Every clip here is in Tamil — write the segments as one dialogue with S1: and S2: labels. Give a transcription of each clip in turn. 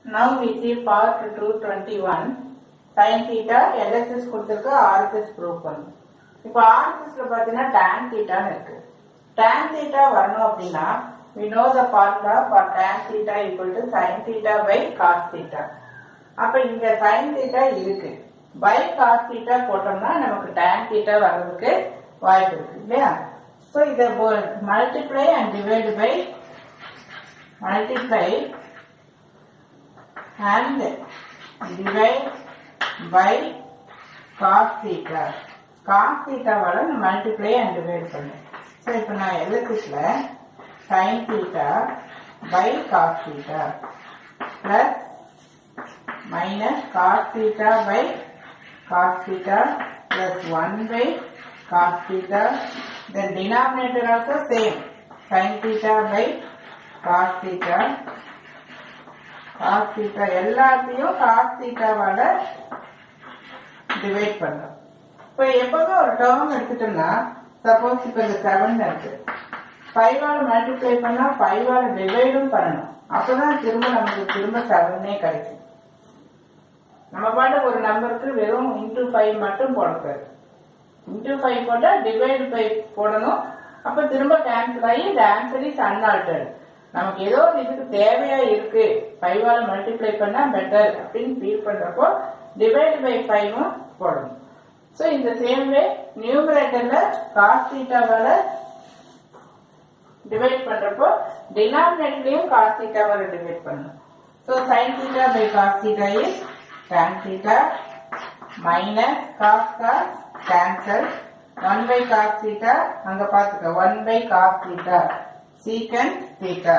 S1: Now we see part 221 sin theta LHS கொடுத்திருக்கு RHS proof பண்ணு இப்போ RHSல பார்த்தீங்கன்னா tan theta ன்னு இருக்கு tan theta வரணும் அப்படின்னா we know the formula for tan theta equal to sin theta by cos theta அப்ப இங்க sin theta இருக்கு by cos theta போட்டோம்னா நமக்கு tan theta வர்றதுக்கு வாய்ப்பு இருக்கு இல்லையா ஸோ இதை multiply and divide by multiply and divide by cos theta cos theta வர multiply and divide பண்ணு ஸோ இப்போ நான் எழுத்துக்குல sin theta by cos theta plus minus cos theta by cos theta plus 1 by cos theta then denominator also same sin theta by cos theta cos theta எல்லாத்தையும் cos theta வால டிவைட் பண்றோம் இப்போ எப்பவுமே ஒரு டேர்ம் எடுத்துட்டோம்னா சப்போஸ் இப்போ இந்த செவன் இருக்கு ஃபைவ் ஆல மல்டிப்ளை பண்ணா ஃபைவ் ஆல டிவைடும் பண்ணணும் அப்பதான் திரும்ப நமக்கு திரும்ப செவனே கிடைக்கும் நம்ம பாட்டு ஒரு நம்பருக்கு வெறும் இன்டூ ஃபைவ் மட்டும் போடக்கூடாது இன்டூ ஃபைவ் போட்டா டிவைட் பை போடணும் அப்ப திரும்ப கேன்சல் ஆகி இந்த ஆன்சர் இஸ் அன்ஆல்டர்ட் நமக்கு ஏதோ ஒரு இதுக்கு தேவையா இருக்கு ஃபைவால மல்டிப்ளை பண்ணா பெட்டர் அப்படின்னு ஃபீல் பண்றப்போ டிவைட் பை ஃபைவும் போடணும் ஸோ இந்த சேம் வே நியூமரேட்டர்ல காஸ் தீட்டாவால டிவைட் பண்றப்போ டினாமினேட்டர்லயும் காஸ் தீட்டாவால டிவைட் பண்ணணும் so sine theta by cos theta is tan theta minus cos cos cancel 1 by cos theta அங்க பாத்துக்க 1 by cos theta secant theta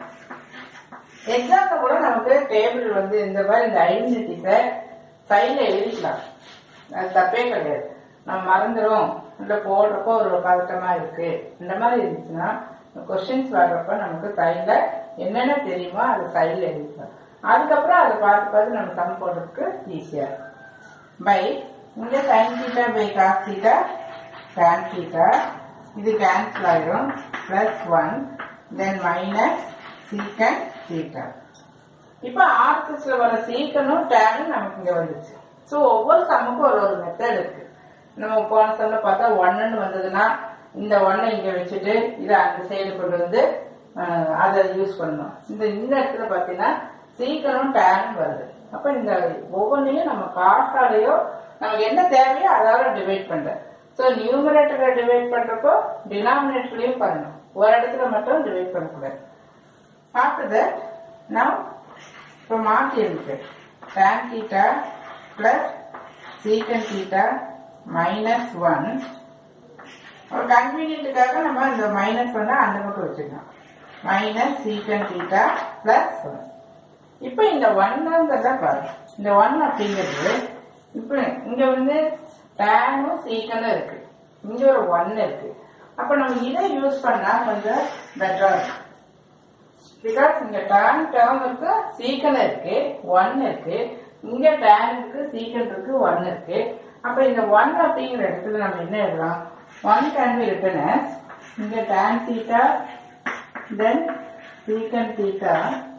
S1: எக்ஸாம்ல கூட நமக்கு டேபிள் வந்து இந்த மாதிரி இந்த ஐடென்டிட்டிஸை சைட்ல எழுதிக்கலாம் அது தப்பே கிடையாது நம்ம மறந்துடும் இல்ல போடுறப்போ ஒரு பதட்டமா இருக்கு இந்த மாதிரி இருந்துச்சுன்னா கொஸ்டின்ஸ் வர்றப்ப நமக்கு சைட்ல என்னென்ன தெரியுமோ அது சைட்ல எழுதிக்கலாம் அதுக்கப்புறம் அதை பார்த்து பார்த்து நம்ம சம் போடுறதுக்கு ஈஸியா இருக்கும் பை இங்க sine theta by cos theta tan theta இது கேன்சல் ஆயிரும் plus one then minus secant theta இப்போ ஆர்டிஸ்ட்ல வர சீக்கனும் டேனும் நமக்கு இங்க வந்துச்சு ஸோ ஒவ்வொரு சம்முக்கும் ஒரு ஒரு மெத்தட் இருக்கு நம்ம போன சம்ல பார்த்தா ஒன்னு வந்ததுன்னா இந்த ஒன்னை இங்க வச்சுட்டு இதை அந்த சைடு கொண்டு வந்து அஹ், அதை யூஸ் பண்ணணும் இந்த இந்த இடத்துல பார்த்தீங்கன்னா சீக்கனும் டேனும் வருது அப்ப இந்த ஒவ்வொன்றையும் நம்ம காசாலையோ நமக்கு என்ன தேவையோ அதால டிவைட் பண்றேன் ஸோ நியூமரேட்டரை டிவைட் பண்றப்போ டினாமினேட்டர்லையும் பண்ணணும் ஒரு இடத்துல மட்டும் டிவைட் பண்ணக்கூடாது After that, now இப்போ மாற்றி இருக்கு tan theta plus secant theta minus 1 ஒரு கன்வீனியன்ட்டுக்காக நம்ம இந்த மைனஸ் ஒன்னை அந்த பக்கம் வச்சுக்கலாம் மைனஸ் secant theta plus 1 இப்போ இந்த ஒன்னுங்கிறத பாரு இந்த ஒன் அப்படிங்கிறது இப்போ இங்க வந்து டேனும் சீக்கனும் இருக்கு இங்க ஒரு ஒன் இருக்கு அப்ப நம்ம இதை யூஸ் பண்ணா கொஞ்சம் பெட்டரா இருக்கும் பிகாஸ் இங்க டேன் டேர்ம் இருக்கு சீக்கன் இருக்கு ஒன் இருக்கு இங்க டேன் இருக்கு சீக்கன் இருக்கு ஒன் இருக்கு அப்ப இந்த ஒன் அப்படிங்கிற இடத்துல நம்ம என்ன எழுதலாம் ஒன் கேன் பி ரிட்டன் இங்க tan theta then secant theta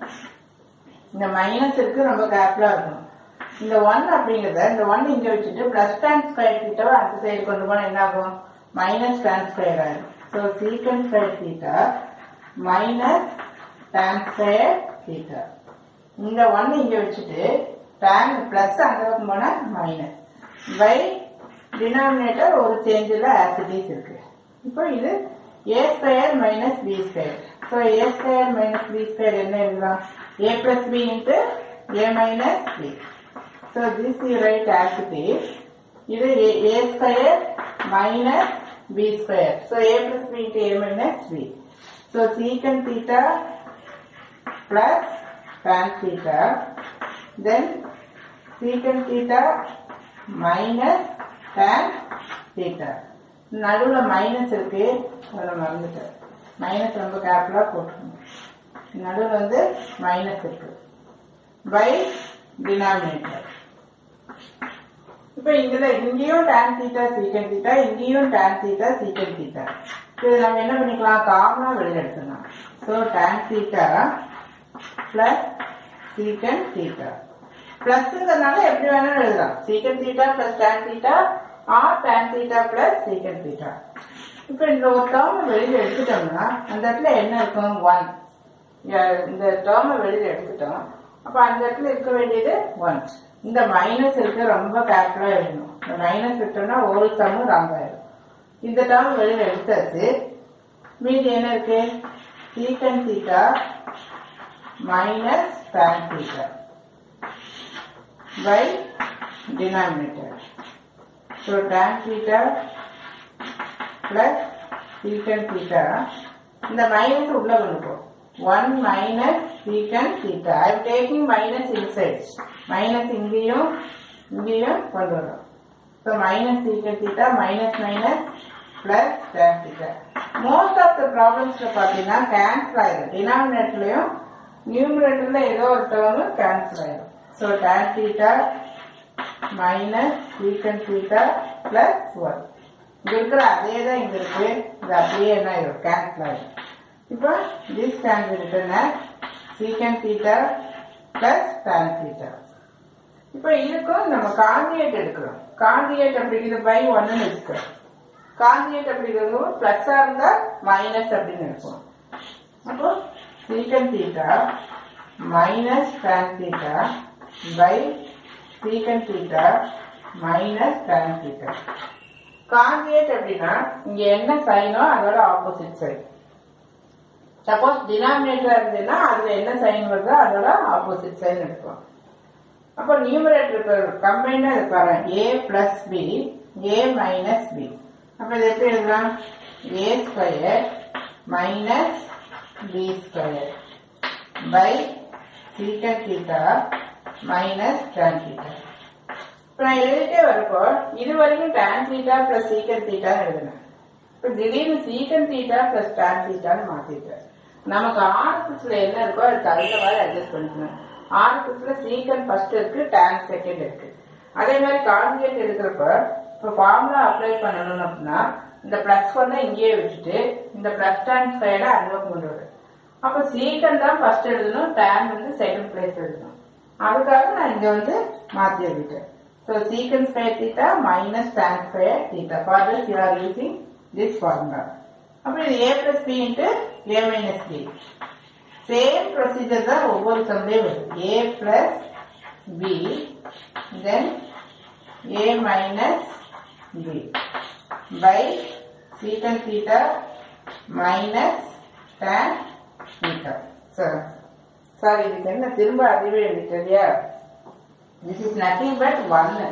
S1: இந்த மைனஸ் இருக்கு ரொம்ப கேர்ஃபுல்லா இருக்கணும் இந்த ஒன் அப்படிங்கறத இந்த ஒன் இங்க வச்சுட்டு பிளஸ் டேன் ஸ்கொயர் தீட்டாவை அந்த சைடு கொண்டு போனா என்ன ஆகும் மைனஸ் டேன் ஸ்கொயர் ஆகும் so secant square theta minus tan square theta இந்த ஒன் இங்க வச்சுட்டு டேன் பிளஸ் அந்த பக்கம் போனா மைனஸ் பை டினாமினேட்டர் ஒரு சேஞ்சில் ஆசிட்டிஸ் இருக்கு இப்போ இது A square minus B square so A square minus B square என்ன எழுதலாம் A plus B into A minus B so this you write as it is இது A square minus B square so A plus B into A minus B so secant theta plus tan theta then secant theta minus tan theta நடுவுல மைனஸ் இருக்கு அதை மறந்துட்டேன் மைனஸ் ரொம்ப கேர்ஃபுல்லா போட்டுக்கணும் நடுவுல வந்து மைனஸ் இருக்கு பை டினாமினேட்டர் இப்ப இதுல இங்கேயும் tan theta secant theta இங்கேயும் tan theta secant theta இது நம்ம என்ன பண்ணிக்கலாம் காமனா வெளியில எடுத்துக்கலாம் so tan theta plus secant theta பிளஸ்ங்கிறதுனால எப்படி வேணாலும் எழுதலாம் secant theta plus tan theta or tan theta plus secant theta இப்போ இந்த ஒரு டேர்ம் வெளியில எடுத்துட்டோம்னா அந்த இடத்துல என்ன இருக்கும் ஒன் இந்த டேர்மை வெளியில எடுத்துட்டோம் அப்ப அந்த இடத்துல இருக்க வேண்டியது ஒன் இந்த மைனஸ் இருக்கு ரொம்ப கேர்ஃபுல்லா எழுதணும் இந்த மைனஸ் விட்டோம்னா ஒரு சம்மும் ராங் ஆயிடும் இந்த டேர்ம் வெளியில எடுத்தாச்சு மீதி என்ன இருக்கு secant theta minus tan theta by denominator. So tan theta plus secant theta இந்த மைனஸ் உள்ள கொண்டு போ one minus secant theta I taking minus inside minus இங்கேயும் இங்கேயும் கொண்டு வரும் so minus secant theta minus minus plus tan theta most of the ப்ராப்ளம்ஸ்ல பார்த்தீங்கன்னா கேன்சல் ஆயிடும் டினாமினேட்டர்லையும் நியூமரேட்டர்ல ஏதோ ஒரு டேர்ம் கேன்சல் ஆயிடும் so tan theta minus secant theta plus one இங்க இருக்கிற அதே தான் இங்க இருக்கு இது அப்படியே என்ன ஆயிடும் கேன்சல் ஆயிடும் இப்போ this can be written as secant theta plus tan theta இப்போ இதுக்கும் நம்ம காஞ்சியேட் எடுக்கிறோம் காஞ்சியேட் அப்படிங்கிறது பை ஒன்னு எடுக்கிறோம் காஞ்சியேட் அப்படிங்கிறது பிளஸ்ஸா இருந்தா மைனஸ் அப்படின்னு இருக்கும் அப்போ secant theta minus tan theta by secant theta minus tan theta. காஞ்சியேட் அப்படின்னா இங்க என்ன சைனோ அதோட ஆப்போசிட் சைன் சப்போஸ் டினாமினேட்டரா இருந்ததுன்னா அதுல என்ன சைன் வருதோ அதோட ஆப்போசிட் சைன் எடுப்போம் அப்போ நியூமரேட்டர் கம்பைண்டா இருப்பாரு A plus B A minus B அப்ப இது எப்படி எழுதலாம் A square minus B square by secant theta minus tan theta. இப்போ நான் எழுதிட்டே வரப்போ இது வரைக்கும் tan theta plus secant theta எழுதினேன் இப்போ திடீர்னு secant theta plus tan theta மாத்திட்டேன் நமக்கு ஆர்எஸ்எஸ்ல என்ன இருக்கோ அதுக்கு தகுந்த மாதிரி அட்ஜஸ்ட் பண்ணிக்கணும் ஆர்எஸ்எஸ்ல secant ஃபர்ஸ்ட் இருக்கு tan செகண்ட் இருக்கு அதே மாதிரி கான்ஜுகேட் எடுக்கிறப்ப இப்போ ஃபார்முலா அப்ளை பண்ணணும் அப்படின்னா இந்த பிளஸ் ஒன்னை இங்கேயே வச்சுட்டு இந்த பிளஸ் tan ஸ்கொயர்டை அங்கே கொண்டு வரும் அப்ப சீக்கன் தான் ஃபர்ஸ்ட் எழுதணும் டேன் வந்து செகண்ட் பிளேஸ் எழுதணும் அதுக்காக நான் இங்க வந்து மாத்தி எழுதிட்டேன் so secant square theta minus tan square theta for this you are using this formula அப்புறம் இது A plus B into A minus B same procedure தான் ஒவ்வொரு சம்லேயும் வருது A plus B then A minus B by secant theta minus tan theta sir sir இதுக்கு என்ன திரும்ப அதுவே எழுதிட்டா திஸ் இஸ் நத்திங் பட் ஒன்னு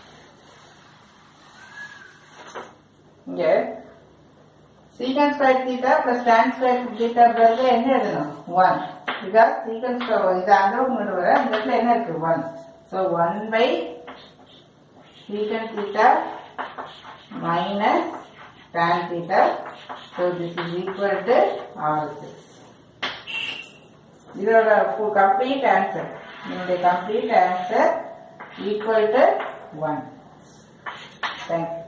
S1: இங்க secant square theta plus tan square theta பிறகு என்ன எழுதணும் ஒன் பிகாஸ் சீக்கன் ஸ்கொயர் இது அந்த கொண்டு வர இந்த இடத்துல என்ன இருக்கு one so one by secant theta minus tan theta. So this is equal to R6. இதோட கம்ப்ளீட் ஆன்சர் என்னுடைய complete answer equal to one thank you